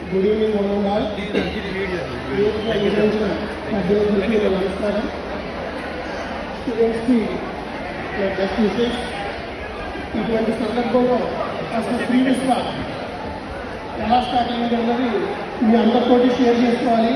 good evening one and all వేదిక నిర్వహించిన అభ్యర్థులకి నా నమస్కారం స్టూడెంట్స్కి నా బెస్ట్ విషెస్ ఇటువంటి సందర్భంలో అసలు ప్రీవియస్గా ఎలా స్టార్ట్ అయింది అన్నది మీ అందరితోటి షేర్ చేసుకోవాలి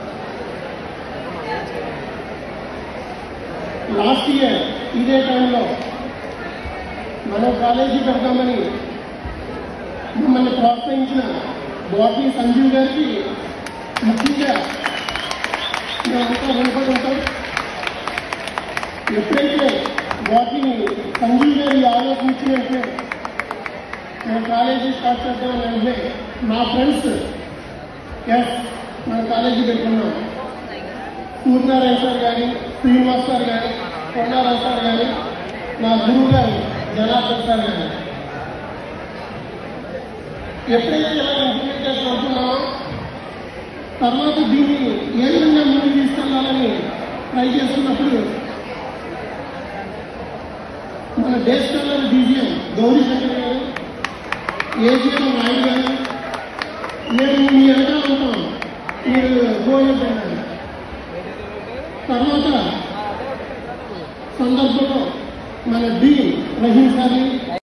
లాస్ట్ ఇయర్ ఇదే టైంలో మనం కాలేజీ పెడదామని మమ్మల్ని ప్రోత్సహించిన బాటనీ సంజీవ్ గారికి ముఖ్యంగా మేమంతా రుణపడి ఉంటాం ఎప్పుడైతే బాటనీ సంజీవ్ గారి ఆలోచన ఇచ్చిన వెంటనే మేము కాలేజీ స్టార్ట్ చేద్దామని వెంటనే మా ఫ్రెండ్స్ ఎస్ మన కాలేజీ పెట్టుకున్నాం సూర్యనారాయణ సార్ కానీ శ్రీనివాస్ సార్ కానీ కొండారావు సార్ కానీ నా గురువు గారు జనార్దన్ సార్ కానీ ఎప్పుడైతే ఇలా ఇంప్లిమెంట్ చేసి అనుకున్నామో తర్వాత దీన్ని ఏ విధంగా ముందుకు తీసుకెళ్లాలని ట్రై చేస్తున్నప్పుడు మన దేశ కలర్ డీజీఎం గౌరీ శంకర్ గారు ఏజీఎం నాయుడు గారు మేము మీ వెనకాల ఉంటాం మీరు పోయిన తర్వాత సందర్భంలో మన డీన్ రహీం సార్ని